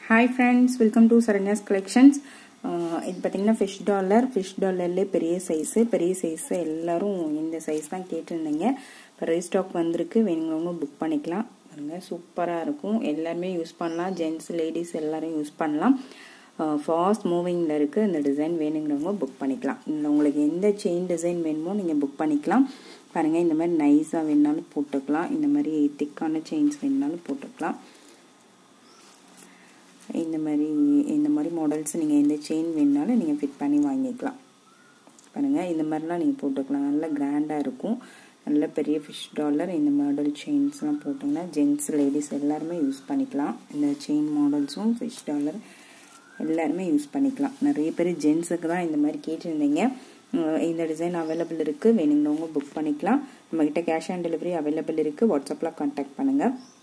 hi friends welcome to Saranya's collections இது பார்த்தீங்கன்னா fish dollar fish டாலர்லேயே பெரிய சைஸு பெரிய சைஸு எல்லாரும் இந்த சைஸ் தான் கேட்டிருந்தீங்க இப்போ ரீஸ்டாக் வந்திருக்கு வேணுங்கிறவங்க புக் பண்ணிக்கலாம் பாருங்க சூப்பராக இருக்கும் எல்லாருமே யூஸ் பண்ணலாம் ஜென்ட்ஸ் லேடிஸ் எல்லாரும் யூஸ் பண்ணலாம் ஃபாஸ்ட் மூவிங்கில் இருக்குது இந்த டிசைன் வேணுங்கிறவங்க புக் பண்ணிக்கலாம் இந்த உங்களுக்கு எந்த செயின் டிசைன் வேணுமோ நீங்கள் புக் பண்ணிக்கலாம் பாருங்கள் இந்த மாதிரி நைஸாக வேணுனாலும் போட்டுக்கலாம் இந்த மாதிரி திக்கான செயின்ஸ் வேணுனாலும் போட்டுக்கலாம் இந்த மாதிரி இந்த மாதிரி மாடல்ஸ் நீங்கள் எந்த செயின் வேணுனாலும் நீங்கள் ஃபிட் பண்ணி வாங்கிக்கலாம் பாருங்கள் இந்த மாதிரிலாம் நீங்கள் போட்டுக்கலாம் நல்ல கிராண்டாக இருக்கும் நல்ல பெரிய ஃபிஷ் டாலர் இந்த மாடல் செயின்ஸ்லாம் போட்டிங்கன்னா ஜென்ட்ஸ் லேடிஸ் எல்லாருமே யூஸ் பண்ணிக்கலாம் இந்த செயின் மாடல்ஸும் ஃபிஷ் டாலர் எல்லாருமே யூஸ் பண்ணிக்கலாம் நிறைய பேர் ஜென்ஸுக்கு தான் இந்த மாதிரி கேட்டிருந்தீங்க இந்த டிசைன் அவைலபிள் இருக்குது வேணுங்கிறவங்க புக் பண்ணிக்கலாம் நம்மக்கிட்ட கேஷ் ஆன் டெலிவரி அவைலபிள் இருக்குது வாட்ஸ்அப்பில் கான்டாக்ட் பண்ணுங்கள்